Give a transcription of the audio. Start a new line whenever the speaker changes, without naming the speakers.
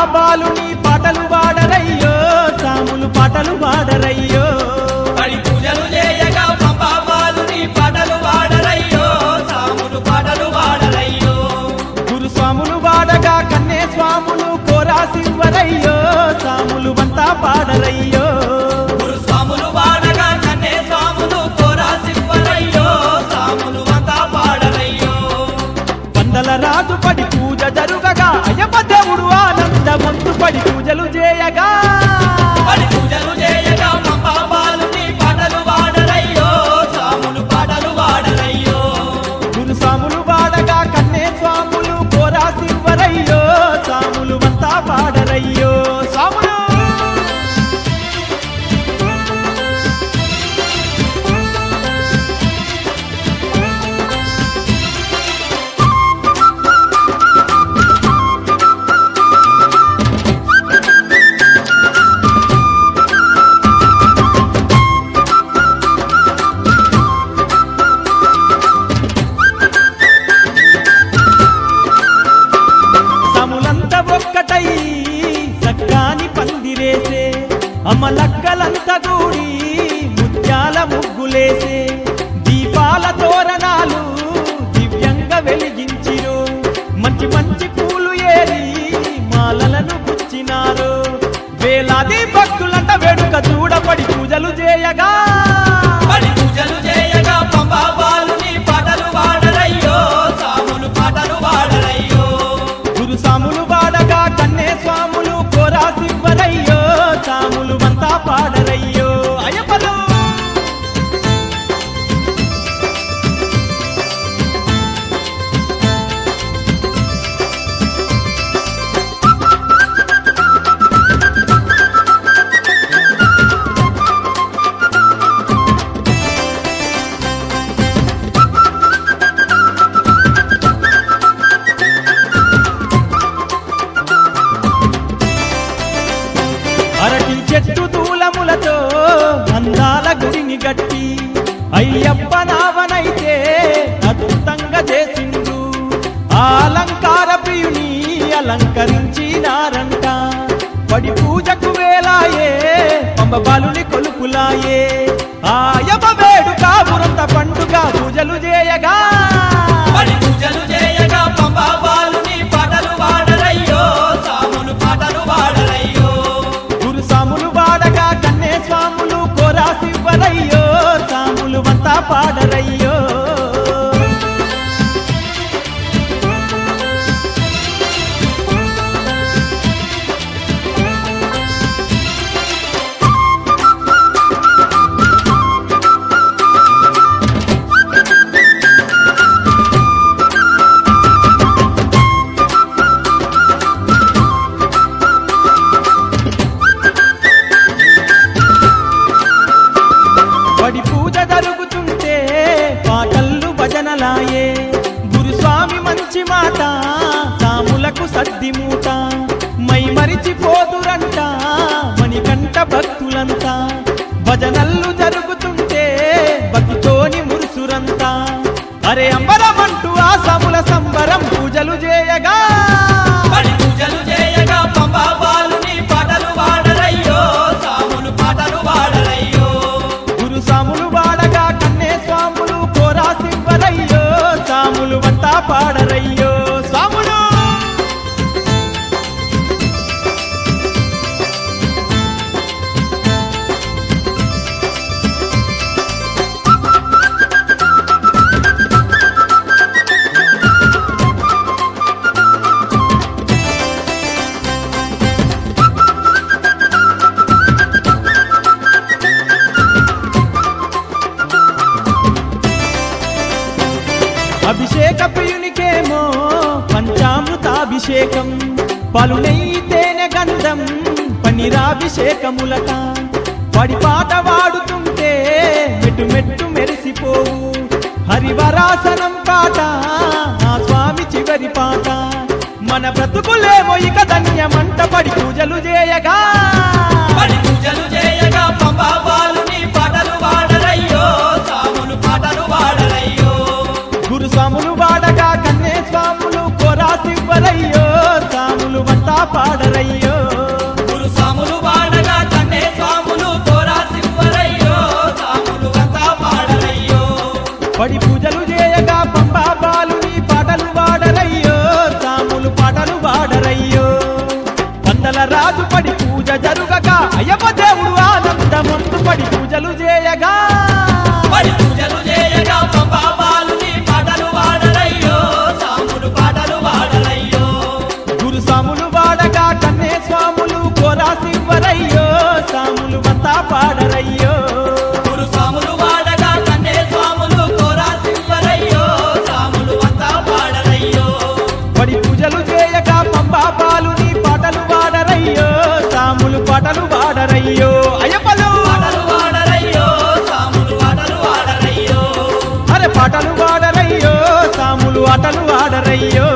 బాలుని పాటలు వాడరయ్యో సాములు పాటలు వాడరయ్యో
పడి పూజలు చేయగా పంపాబాలుని పాటలు వాడరయ్యో సాములు పాటలు వాడరయ్యో
గురు స్వాములు వాడగా కన్నే స్వాములు కోరాసివ్వరయ్యో సాములు వంతా పాడరయ్యో
గురు స్వాములు వాడగా కన్నే స్వాములు కోరా సింపరయ్యో సాములు అంతా పాడరయ్యో
వందల రాజు పడి పూజ జరుగగా అయ్యప్ప దేవుడు ఆనందమంతు పడి పూజలు చేయగా
పడి పూజలు చేయగా పంపాబాలుని పాటలు వాడరయ్యో సాములు పాటలు వాడరయ్యో
గురు స్వాములు వాడగా కన్నే స్వాములు కోరాసివ్వరయ్యో సాములు వంతా పాడరయ్యో స్వాములు సములంత ఒక్కటై సక్కాని పందిరేసే అమలక్కలంత గూడి ముత్యాల ముగ్గులేసే దీపాల తోరణాలు దివ్యంగా వెలిగించిరు మంచి మంచి పూలు ఏరి మాలలను గుచ్చినారు వేలాది భక్తులంట వేడుక చూడబడి పూజలు చేయగా
పడి పూజలు చేయగా పంపాబాలుని పాటలు వాడరయ్యో సాములు పాటలు వాడరయ్యో
గురు సాములు వాడగా కన్నే స్వాములు కోరాసివ్వరయ్యో సాములు వంతా పాడరయ్యో అయ్యప్పలు అరటి చెట్టు దూలములతో అందాల గుడిని గట్టి అయ్యప్ప నావనైతే అద్భుతంగా చేసిండు ఆ అలంకార ప్రియుని అలంకరించినారంట పడి పూజకు వేలాయే పంబ బాలుని కొలుపులాయే ఆయమ వేడుక ఉరంత పండుగ పూజలు చేయగా
పడి పూజలు చేయగా పంపాబాలుని పాటలు వాడరయ్యో సాములు పాటలు వాడరయ్యో
గురు సాములు వాడగా కన్నే స్వాములు కోరాసివ్వరయ్యో సాములు వంతా పాడరయ్యో పడి పూజ జరుగుతుంటే పాటల్లు భజనలాయే గురుస్వామి మంచి మాట సాములకు సద్ది మూట మై మరిచిపోదురంట మణికంఠ భక్తులంతా భజనల్లు జరుగుతుంటే భక్తితోని మురుసురంతా అరే అంబరమంటూ ఆ సముల సంబరం పూజలు చేయగా
పడి పూజలు చేయగా పంపాబాలుని పాటలు వాడరయ్యో సాములు పాటలు వాడరయ్యో
గురు సాములు వాడగా కన్నే స్వాములు కోరాసివ్వరయ్యో సాములు వంతా పాడరయ్యో స్వాములు అభిషేక ప్రియునికేమో పంచామృతాభిషేకం పలు నెయ్యి తేనె గంధం పనిరాభిషేకములట పడి పాట వాడుతుంటే మెట్టు మెట్టు మెరిసిపోవు హరివరాసనం పాట ఆ స్వామి చివరి పాట మన బ్రతుకులేమో ఇక ధన్యమంట పడి పూజలు చేయగా
పడి పూజలు చేయగా పంపాబాలుని పాటలు వాడరయ్యో సాములు పాటలు వాడరయ్యో
గురు స్వాములు వాడగా కన్నే స్వాములు కోరాసివ్వరయ్యో సాములు వంతా పాడరయ్యో పడి పూజలు చేయగా పంబా బాలుని పాటలు వాడరయ్యో సాములు పాటలు వాడరయ్యో వందల రాజు పడి పూజ జరుగగా అయ్యప్ప దేవుడు ఆనందమందు పడి పూజలు చేయగా
పడి పూజలు చేయగా పంబా బాలుని పాటలు వాడరయ్యో సాములు పాటలు వాడరయ్యో
గురు సాములు వాడగా కన్నే స్వాములు కోరాసివ్వరయ్యో సాములు అంతా పాడరయ్యో
గురు సాములు వాడగా కన్నే స్వాములు కోరా సింహరయ్యో సాములు అంతా పాడరయ్యో
పడి పూజలు చేయగా పంబా బాలుని పాటలు వాడరయ్యో సాములు పాటలు వాడరయ్యో అయ్యప్పలు
పాటలు వాడరయ్యో సాములు పాటలు వాడరయ్యో
అరే పాటలు వాడరయ్యో సాములు ఆటలు వాడరయ్యో